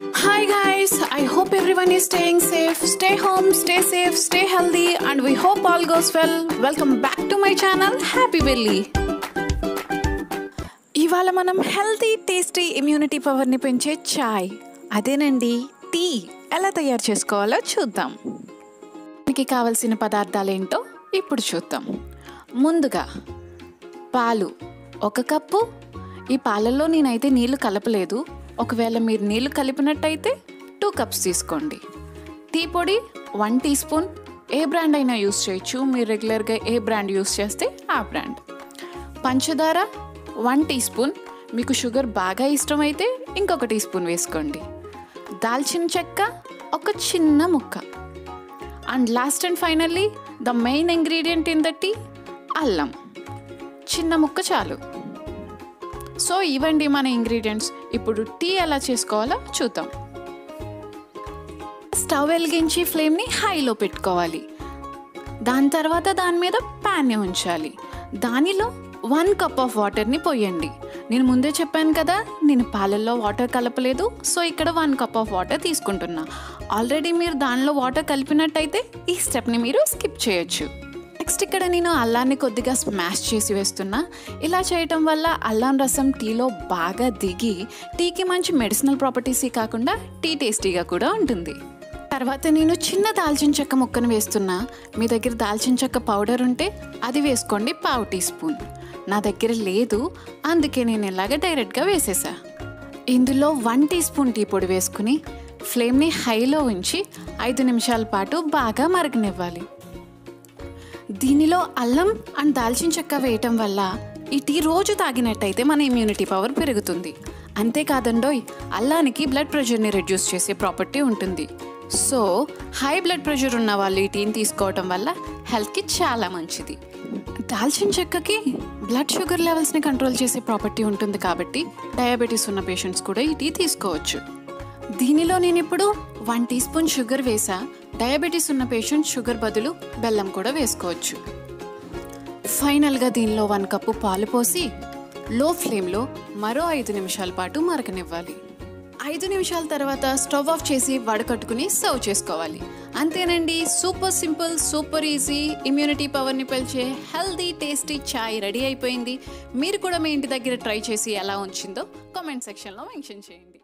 Hi guys, I hope everyone is staying safe. Stay home, stay safe, stay healthy, and we hope all goes well. Welcome back to my channel, Happy Belly. ఇవాళ మనం healthy tasty immunity పవర్ని పెంచే చాయ్ అదేనండి tea ఎలా తయారు చేసుకోవాలో చూద్దాం దీనికి కావలసిన పదార్థాలు ఏంటో ఇప్పుడు చూద్దాం ముందుగా పాలు ఒక కప్పు ఈ పాలల్లో నేనైతే నీళ్లు కలపలేదు ఒకవేళ మీరు నీళ్లు కలిపినట్టయితే టూ కప్స్ తీసుకోండి టీ పొడి వన్ టీ స్పూన్ ఏ బ్రాండ్ అయినా యూస్ చేయొచ్చు మీరు రెగ్యులర్గా ఏ బ్రాండ్ యూస్ చేస్తే ఆ బ్రాండ్ పంచదార వన్ టీ స్పూన్ మీకు షుగర్ బాగా ఇష్టమైతే ఇంకొక టీ స్పూన్ వేసుకోండి దాల్చిన చెక్క ఒక చిన్న ముక్క and last and finally the main ingredient in the tea అల్లం చిన్న ముక్క చాలు సో ఇవండి మన ఇంగ్రీడియంట్స్ ఇప్పుడు టీ ఎలా చేసుకోవాలో చూద్దాం స్టవ్ వెలిగించి ఫ్లేమ్ని హైలో పెట్టుకోవాలి దాని తర్వాత దాని మీద ప్యాన్ని ఉంచాలి దానిలో వన్ కప్ ఆఫ్ వాటర్ని పోయండి నేను ముందే చెప్పాను కదా నేను పాలల్లో వాటర్ కలపలేదు సో ఇక్కడ వన్ కప్ ఆఫ్ వాటర్ తీసుకుంటున్నా ఆల్రెడీ మీరు దానిలో వాటర్ కలిపినట్టయితే ఈ స్టెప్ని మీరు స్కిప్ చేయొచ్చు నెక్స్ట్ ఇక్కడ నేను అల్లాన్ని కొద్దిగా స్మాష్ చేసి వేస్తున్నా ఇలా చేయటం వల్ల అల్లం రసం టీలో బాగా దిగి టీకి మంచి మెడిసినల్ ప్రాపర్టీస్ కాకుండా టీ టేస్టీగా కూడా ఉంటుంది తర్వాత నేను చిన్న దాల్చిన చెక్క ముక్కను వేస్తున్నా మీ దగ్గర దాల్చిన చెక్క పౌడర్ ఉంటే అది వేసుకోండి పావు టీ స్పూన్ నా దగ్గర లేదు అందుకే నేను ఇలాగ డైరెక్ట్గా వేసేసా ఇందులో వన్ టీ స్పూన్ టీ పొడి వేసుకుని ఫ్లేమ్ని హైలో ఉంచి ఐదు నిమిషాల పాటు బాగా మరగనివ్వాలి దీనిలో అల్లం అండ్ దాల్చిన చెక్క వేయటం వల్ల ఈ టీ రోజు తాగినట్టయితే మన ఇమ్యూనిటీ పవర్ పెరుగుతుంది అంతేకాదండోయ్ అల్లానికి బ్లడ్ ప్రెషర్ని రెడ్యూస్ చేసే ప్రాపర్టీ ఉంటుంది సో హై బ్లడ్ ప్రెషర్ ఉన్న వాళ్ళు ఈ టీని తీసుకోవటం వల్ల హెల్త్కి చాలా మంచిది దాల్చిన చెక్కకి బ్లడ్ షుగర్ లెవెల్స్ని కంట్రోల్ చేసే ప్రాపర్టీ ఉంటుంది కాబట్టి డయాబెటీస్ ఉన్న పేషెంట్స్ కూడా ఈ టీ తీసుకోవచ్చు దీనిలో నేను ఇప్పుడు వన్ టీ స్పూన్ షుగర్ వేసా డయాబెటీస్ ఉన్న పేషెంట్ షుగర్ బదులు బెల్లం కూడా వేసుకోవచ్చు ఫైనల్గా దీనిలో వన్ కప్పు పాలు పోసి లో ఫ్లేమ్లో మరో ఐదు నిమిషాల పాటు మరకనివ్వాలి ఐదు నిమిషాల తర్వాత స్టవ్ ఆఫ్ చేసి వడకట్టుకుని సర్వ్ చేసుకోవాలి అంతేనండి super simple super easy immunity పవర్ని పెంచే హెల్దీ టేస్టీ చాయ్ రెడీ అయిపోయింది మీరు కూడా మీ ఇంటి దగ్గర ట్రై చేసి ఎలా ఉంచిందో కామెంట్ సెక్షన్లో మెన్షన్ చేయండి